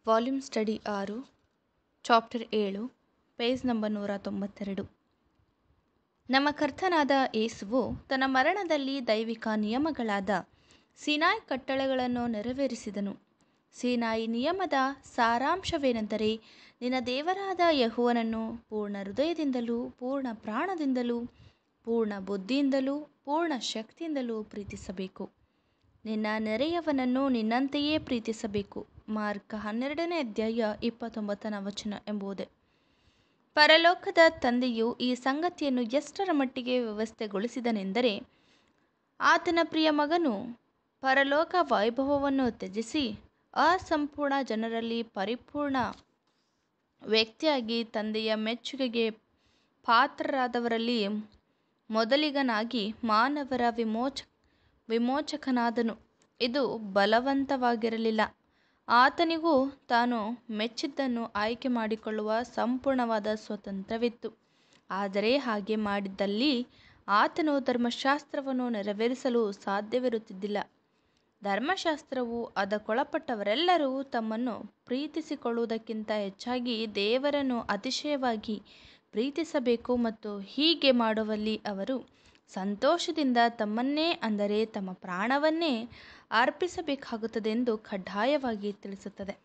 volume study ಆರು chapter ಏಳು page number ನೂರ ತೊಂಬತ್ತೆರಡು ನಮ್ಮ ಕರ್ತನಾದ ಯೇಸುವು ತನ್ನ ಮರಣದಲ್ಲಿ ದೈವಿಕ ನಿಯಮಗಳಾದ ಸೀನಾಯಿ ಕಟ್ಟಳೆಗಳನ್ನು ನೆರವೇರಿಸಿದನು ಸೀನಾಯಿ ನಿಯಮದ ಸಾರಾಂಶವೇನೆಂದರೆ ನಿನ್ನ ದೇವರಾದ ಯೆಹೋವನನ್ನು ಪೂರ್ಣ ಹೃದಯದಿಂದಲೂ ಪೂರ್ಣ ಪ್ರಾಣದಿಂದಲೂ ಪೂರ್ಣ ಬುದ್ಧಿಯಿಂದಲೂ ಪೂರ್ಣ ಶಕ್ತಿಯಿಂದಲೂ ಪ್ರೀತಿಸಬೇಕು ನಿನ್ನ ನೆರೆಯವನನ್ನು ನಿನ್ನಂತೆಯೇ ಪ್ರೀತಿಸಬೇಕು ಮಾರ್ಕ ಹನ್ನೆರಡನೇ ಅಧ್ಯಾಯ ಇಪ್ಪತ್ತೊಂಬತ್ತನ ವಚನ ಎಂಬುದೇ ಪರಲೋಕದ ತಂದೆಯು ಈ ಸಂಗತಿಯನ್ನು ಎಷ್ಟರ ಮಟ್ಟಿಗೆ ವ್ಯವಸ್ಥೆಗೊಳಿಸಿದನೆಂದರೆ ಆತನ ಪ್ರಿಯ ಮಗನು ಪರಲೋಕ ವೈಭವವನ್ನು ತ್ಯಜಿಸಿ ಅಸಂಪೂರ್ಣ ಜನರಲ್ಲಿ ಪರಿಪೂರ್ಣ ವ್ಯಕ್ತಿಯಾಗಿ ತಂದೆಯ ಮೆಚ್ಚುಗೆಗೆ ಪಾತ್ರರಾದವರಲ್ಲಿ ಮೊದಲಿಗನಾಗಿ ಮಾನವರ ವಿಮೋಚ ವಿಮೋಚಕನಾದನು ಇದು ಬಲವಂತವಾಗಿರಲಿಲ್ಲ ಆತನಿಗೂ ತಾನು ಮೆಚ್ಚಿದ್ದನ್ನು ಆಯ್ಕೆ ಮಾಡಿಕೊಳ್ಳುವ ಸಂಪೂರ್ಣವಾದ ಸ್ವಾತಂತ್ರ್ಯವಿತ್ತು ಆದರೆ ಹಾಗೆ ಮಾಡಿದ್ದಲ್ಲಿ ಆತನು ಧರ್ಮಶಾಸ್ತ್ರವನ್ನು ನೆರವೇರಿಸಲು ಸಾಧ್ಯವಿರುತ್ತಿದ್ದಿಲ್ಲ ಧರ್ಮಶಾಸ್ತ್ರವು ಅದಕ್ಕೊಳಪಟ್ಟವರೆಲ್ಲರೂ ತಮ್ಮನ್ನು ಪ್ರೀತಿಸಿಕೊಳ್ಳುವುದಕ್ಕಿಂತ ಹೆಚ್ಚಾಗಿ ದೇವರನ್ನು ಅತಿಶಯವಾಗಿ ಪ್ರೀತಿಸಬೇಕು ಮತ್ತು ಹೀಗೆ ಮಾಡುವಲ್ಲಿ ಅವರು ಸಂತೋಷದಿಂದ ತಮ್ಮನ್ನೇ ಅಂದರೆ ತಮ್ಮ ಪ್ರಾಣವನ್ನೇ ಅರ್ಪಿಸಬೇಕಾಗುತ್ತದೆಂದು ಕಡ್ಡಾಯವಾಗಿ ತಿಳಿಸುತ್ತದೆ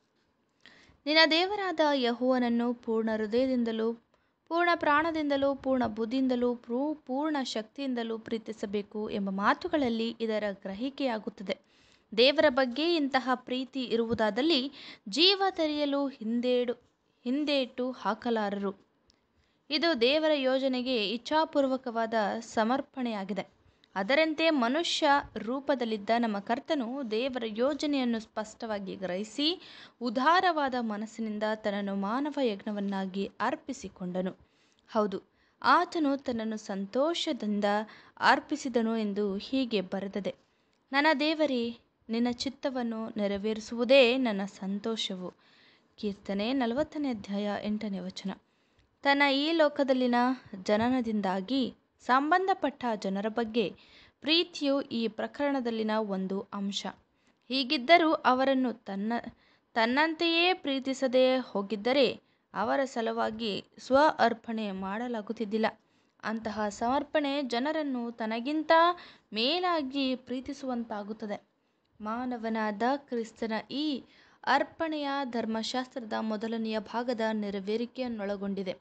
ನಿನ್ನ ದೇವರಾದ ಯಹೋವನನ್ನು ಪೂರ್ಣ ಹೃದಯದಿಂದಲೂ ಪೂರ್ಣ ಪ್ರಾಣದಿಂದಲೂ ಪೂರ್ಣ ಬುದ್ಧಿಯಿಂದಲೂ ಪೂರ್ಣ ಶಕ್ತಿಯಿಂದಲೂ ಪ್ರೀತಿಸಬೇಕು ಎಂಬ ಮಾತುಗಳಲ್ಲಿ ಇದರ ಗ್ರಹಿಕೆಯಾಗುತ್ತದೆ ದೇವರ ಬಗ್ಗೆ ಇಂತಹ ಪ್ರೀತಿ ಇರುವುದಾದಲ್ಲಿ ಜೀವ ತೆರೆಯಲು ಹಿಂದೇಡು ಹಿಂದೇಟು ಹಾಕಲಾರರು ಇದು ದೇವರ ಯೋಜನೆಗೆ ಇಚ್ಛಾಪೂರ್ವಕವಾದ ಸಮರ್ಪಣೆಯಾಗಿದೆ ಅದರಂತೆ ಮನುಷ್ಯ ರೂಪದಲ್ಲಿದ್ದ ನಮ್ಮ ಕರ್ತನು ದೇವರ ಯೋಜನೆಯನ್ನು ಸ್ಪಷ್ಟವಾಗಿ ಗ್ರಹಿಸಿ ಉದಾರವಾದ ಮನಸ್ಸಿನಿಂದ ತನ್ನನ್ನು ಮಾನವ ಯಜ್ಞವನ್ನಾಗಿ ಅರ್ಪಿಸಿಕೊಂಡನು ಹೌದು ಆತನು ತನ್ನನ್ನು ಸಂತೋಷದಿಂದ ಅರ್ಪಿಸಿದನು ಎಂದು ಹೀಗೆ ಬರೆದದೆ ನನ್ನ ದೇವರೇ ನಿನ್ನ ಚಿತ್ತವನ್ನು ನೆರವೇರಿಸುವುದೇ ನನ್ನ ಸಂತೋಷವು ಕೀರ್ತನೆ ನಲವತ್ತನೇ ಅಧ್ಯಾಯ ಎಂಟನೇ ವಚನ ತನ್ನ ಈ ಲೋಕದಲ್ಲಿನ ಜನನದಿಂದಾಗಿ ಸಂಬಂಧಪಟ್ಟ ಜನರ ಬಗ್ಗೆ ಪ್ರೀತಿಯು ಈ ಪ್ರಕರಣದಲ್ಲಿನ ಒಂದು ಅಂಶ ಹೀಗಿದ್ದರೂ ಅವರನ್ನು ತನ್ನ ತನ್ನಂತೆಯೇ ಪ್ರೀತಿಸದೇ ಹೋಗಿದ್ದರೆ ಅವರ ಸಲುವಾಗಿ ಸ್ವ ಅರ್ಪಣೆ ಮಾಡಲಾಗುತ್ತಿದ್ದಿಲ್ಲ ಅಂತಹ ಸಮರ್ಪಣೆ ಜನರನ್ನು ತನಗಿಂತ ಮೇಲಾಗಿ ಪ್ರೀತಿಸುವಂತಾಗುತ್ತದೆ ಮಾನವನಾದ ಕ್ರಿಸ್ತನ ಈ ಅರ್ಪಣೆಯ ಧರ್ಮಶಾಸ್ತ್ರದ ಮೊದಲನೆಯ ಭಾಗದ ನೆರವೇರಿಕೆಯನ್ನೊಳಗೊಂಡಿದೆ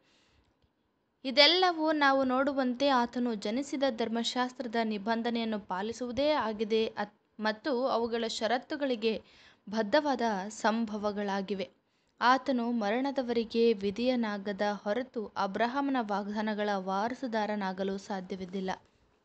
ಇದೆಲ್ಲವೂ ನಾವು ನೋಡುವಂತೆ ಆತನು ಜನಿಸಿದ ಧರ್ಮಶಾಸ್ತ್ರದ ನಿಬಂಧನೆಯನ್ನು ಪಾಲಿಸುವುದೇ ಆಗಿದೆ ಮತ್ತು ಅವುಗಳ ಷರತ್ತುಗಳಿಗೆ ಬದ್ಧವಾದ ಸಂಭವಗಳಾಗಿವೆ ಆತನು ಮರಣದವರೆಗೆ ವಿಧಿಯನಾಗದ ಹೊರತು ಅಬ್ರಹಾಮನ ವಾಗ್ದಾನಗಳ ವಾರಸುದಾರನಾಗಲು ಸಾಧ್ಯವಿದ್ದಿಲ್ಲ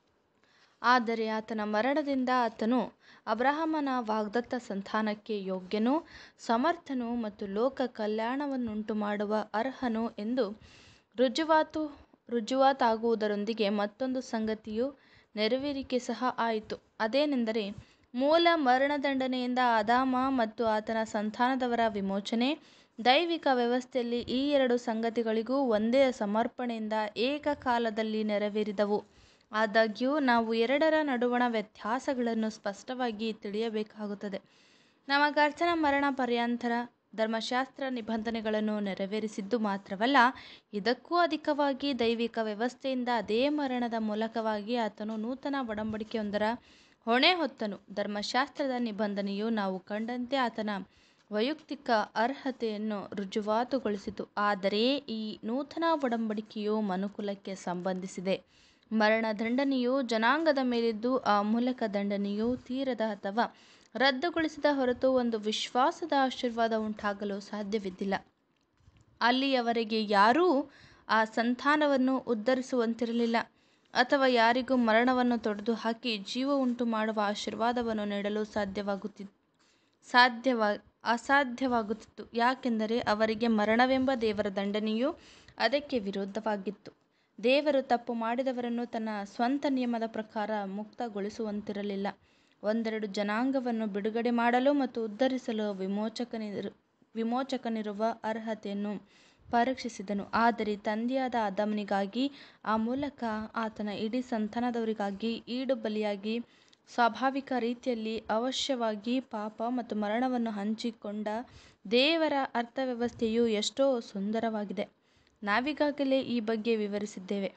ಆದರೆ ಆತನ ಮರಣದಿಂದ ಆತನು ಅಬ್ರಹಾಮನ ವಾಗ್ದತ್ತ ಸಂತಾನಕ್ಕೆ ಯೋಗ್ಯನೂ ಸಮರ್ಥನೂ ಮತ್ತು ಲೋಕ ಕಲ್ಯಾಣವನ್ನುಂಟು ಮಾಡುವ ಅರ್ಹನು ಎಂದು ರುಜುವಾತು ರುಜುವಾತಾಗುವುದರೊಂದಿಗೆ ಮತ್ತೊಂದು ಸಂಗತಿಯು ನೆರವೇರಿಕೆ ಸಹ ಆಯಿತು ಅದೇನೆಂದರೆ ಮೂಲ ಮರಣದಂಡನೆಯಿಂದ ಆದಾಮ ಮತ್ತು ಆತನ ಸಂತಾನದವರ ವಿಮೋಚನೆ ದೈವಿಕ ವ್ಯವಸ್ಥೆಯಲ್ಲಿ ಈ ಎರಡು ಸಂಗತಿಗಳಿಗೂ ಒಂದೇ ಸಮರ್ಪಣೆಯಿಂದ ಏಕಕಾಲದಲ್ಲಿ ನೆರವೇರಿದವು ಆದಾಗ್ಯೂ ನಾವು ಎರಡರ ನಡುವಣ ವ್ಯತ್ಯಾಸಗಳನ್ನು ಸ್ಪಷ್ಟವಾಗಿ ತಿಳಿಯಬೇಕಾಗುತ್ತದೆ ನಮ್ಮ ಕರ್ತನ ಮರಣ ಪರ್ಯಂತರ ಧರ್ಮಶಾಸ್ತ್ರ ನಿಬಂಧನೆಗಳನ್ನು ನೆರವೇರಿಸಿದ್ದು ಮಾತ್ರವಲ್ಲ ಇದಕ್ಕೂ ಅಧಿಕವಾಗಿ ದೈವಿಕ ವ್ಯವಸ್ಥೆಯಿಂದ ಅದೇ ಮರಣದ ಮೂಲಕವಾಗಿ ಆತನು ನೂತನ ಒಡಂಬಡಿಕೆಯೊಂದರ ಹೊಣೆ ಹೊತ್ತನು ಧರ್ಮಶಾಸ್ತ್ರದ ನಿಬಂಧನೆಯು ನಾವು ಕಂಡಂತೆ ಆತನ ವೈಯಕ್ತಿಕ ಅರ್ಹತೆಯನ್ನು ರುಜುವಾತುಗೊಳಿಸಿತು ಆದರೆ ಈ ನೂತನ ಒಡಂಬಡಿಕೆಯು ಮನುಕುಲಕ್ಕೆ ಸಂಬಂಧಿಸಿದೆ ಮರಣದಂಡನೆಯು ಜನಾಂಗದ ಮೇಲಿದ್ದು ಆ ಮೂಲಕ ದಂಡನೆಯು ತೀರದ ಅಥವಾ ರದ್ದುಗೊಳಿಸಿದ ಹೊರತು ಒಂದು ವಿಶ್ವಾಸದ ಆಶೀರ್ವಾದ ಉಂಟಾಗಲು ಸಾಧ್ಯವಿದ್ದಿಲ್ಲ ಅಲ್ಲಿಯವರೆಗೆ ಯಾರೂ ಆ ಸಂತಾನವನ್ನು ಉದ್ಧರಿಸುವಂತಿರಲಿಲ್ಲ ಅಥವಾ ಯಾರಿಗೂ ಮರಣವನ್ನು ತೊಡೆದು ಹಾಕಿ ಜೀವ ಉಂಟು ಮಾಡುವ ಆಶೀರ್ವಾದವನ್ನು ನೀಡಲು ಸಾಧ್ಯವಾಗುತ್ತಿ ಸಾಧ್ಯವಾ ಅಸಾಧ್ಯವಾಗುತ್ತಿತ್ತು ಯಾಕೆಂದರೆ ಅವರಿಗೆ ಮರಣವೆಂಬ ದೇವರ ದಂಡನೆಯು ಅದಕ್ಕೆ ವಿರುದ್ಧವಾಗಿತ್ತು ದೇವರು ತಪ್ಪು ಮಾಡಿದವರನ್ನು ತನ್ನ ಸ್ವಂತ ನಿಯಮದ ಪ್ರಕಾರ ಮುಕ್ತಗೊಳಿಸುವಂತಿರಲಿಲ್ಲ ಒಂದೆರಡು ಜನಾಂಗವನ್ನು ಬಿಡುಗಡೆ ಮಾಡಲು ಮತ್ತು ಉದ್ಧರಿಸಲು ವಿಮೋಚಕನಿರು ವಿಮೋಚಕನಿರುವ ಅರ್ಹತೆಯನ್ನು ಪರೀಕ್ಷಿಸಿದನು ಆದರೆ ತಂದೆಯಾದ ಆದಾಮನಿಗಾಗಿ ಆ ಮೂಲಕ ಆತನ ಇಡೀ ಸಂತಾನದವರಿಗಾಗಿ ಈಡು ಬಲಿಯಾಗಿ ಸ್ವಾಭಾವಿಕ ರೀತಿಯಲ್ಲಿ ಅವಶ್ಯವಾಗಿ ಪಾಪ ಮತ್ತು ಮರಣವನ್ನು ಹಂಚಿಕೊಂಡ ದೇವರ ಅರ್ಥವ್ಯವಸ್ಥೆಯು ಎಷ್ಟೋ ಸುಂದರವಾಗಿದೆ ನಾವೀಗಾಗಲೇ ಈ ಬಗ್ಗೆ ವಿವರಿಸಿದ್ದೇವೆ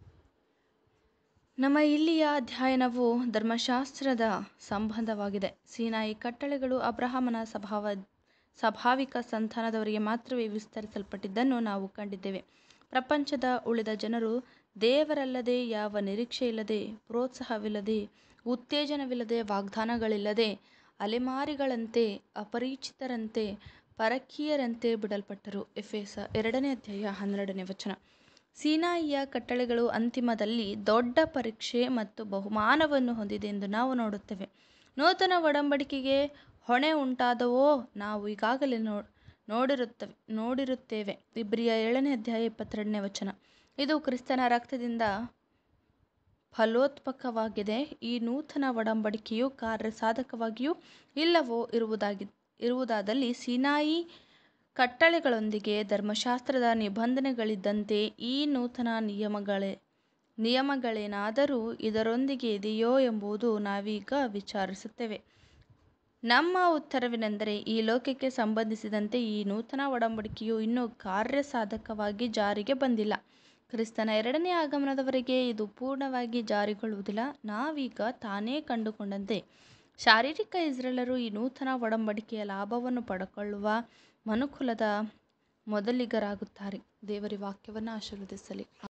ನಮ್ಮ ಇಲ್ಲಿಯ ಅಧ್ಯಯನವು ಧರ್ಮಶಾಸ್ತ್ರದ ಸಂಬಂಧವಾಗಿದೆ ಸೀನಾಯಿ ಕಟ್ಟಳೆಗಳು ಅಬ್ರಹಾಮನ ಸ್ವಭಾವ ಸ್ವಾಭಾವಿಕ ಸಂತಾನದವರಿಗೆ ಮಾತ್ರವೇ ವಿಸ್ತರಿಸಲ್ಪಟ್ಟಿದ್ದನ್ನು ನಾವು ಕಂಡಿದ್ದೇವೆ ಪ್ರಪಂಚದ ಉಳಿದ ಜನರು ದೇವರಲ್ಲದೆ ಯಾವ ನಿರೀಕ್ಷೆಯಿಲ್ಲದೆ ಪ್ರೋತ್ಸಾಹವಿಲ್ಲದೆ ಉತ್ತೇಜನವಿಲ್ಲದೆ ವಾಗ್ದಾನಗಳಿಲ್ಲದೆ ಅಲೆಮಾರಿಗಳಂತೆ ಅಪರಿಚಿತರಂತೆ ಪರಕೀಯರಂತೆ ಬಿಡಲ್ಪಟ್ಟರು ಎಫೆಸ ಎರಡನೇ ಅಧ್ಯಾಯ ಹನ್ನೆರಡನೇ ವಚನ ಸೀನಾಯಿಯ ಕಟ್ಟಳೆಗಳು ಅಂತಿಮದಲ್ಲಿ ದೊಡ್ಡ ಪರೀಕ್ಷೆ ಮತ್ತು ಬಹುಮಾನವನ್ನು ಹೊಂದಿದೆ ಎಂದು ನಾವು ನೋಡುತ್ತೇವೆ ನೂತನ ಒಡಂಬಡಿಕೆಗೆ ಹೊಣೆ ಉಂಟಾದವೋ ನಾವು ಈಗಾಗಲೇ ನೋ ನೋಡಿರುತ್ತವೆ ನೋಡಿರುತ್ತೇವೆ ಇಬ್ರಿಯ ಏಳನೇ ಅಧ್ಯಾಯ ಇಪ್ಪತ್ತೆರಡನೇ ವಚನ ಇದು ಕ್ರಿಸ್ತನ ರಕ್ತದಿಂದ ಫಲೋತ್ಪಕವಾಗಿದೆ ಈ ನೂತನ ಒಡಂಬಡಿಕೆಯು ಕಾರ್ಯಸಾಧಕವಾಗಿಯೂ ಇಲ್ಲವೋ ಇರುವುದಾಗಿ ಇರುವುದಾದಲ್ಲಿ ಸೀನಾಯಿ ಕಟ್ಟಳೆಗಳೊಂದಿಗೆ ಧರ್ಮಶಾಸ್ತ್ರದ ನಿಬಂಧನೆಗಳಿದ್ದಂತೆ ಈ ನೂತನ ನಿಯಮಗಳೇ ನಿಯಮಗಳೇನಾದರೂ ಇದರೊಂದಿಗೆ ಇದೆಯೋ ಎಂಬುದು ನಾವೀಗ ವಿಚಾರಿಸುತ್ತೇವೆ ನಮ್ಮ ಉತ್ತರವೇನೆಂದರೆ ಈ ಲೋಕಕ್ಕೆ ಸಂಬಂಧಿಸಿದಂತೆ ಈ ನೂತನ ಒಡಂಬಡಿಕೆಯು ಇನ್ನೂ ಕಾರ್ಯಸಾಧಕವಾಗಿ ಜಾರಿಗೆ ಬಂದಿಲ್ಲ ಕ್ರಿಸ್ತನ ಎರಡನೇ ಆಗಮನದವರೆಗೆ ಇದು ಪೂರ್ಣವಾಗಿ ಜಾರಿಗೊಳ್ಳುವುದಿಲ್ಲ ನಾವೀಗ ತಾನೇ ಕಂಡುಕೊಂಡಂತೆ ಶಾರೀರಿಕ ಇಸ್ರೇಲರು ಈ ನೂತನ ಒಡಂಬಡಿಕೆಯ ಲಾಭವನ್ನು ಪಡೆದುಕೊಳ್ಳುವ ಮನುಕುಲದ ಮೊದಲಿಗರಾಗುತ್ತಾರೆ ದೇವರ ವಾಕ್ಯವನ್ನು ಆಶೀರ್ವದಿಸಲಿ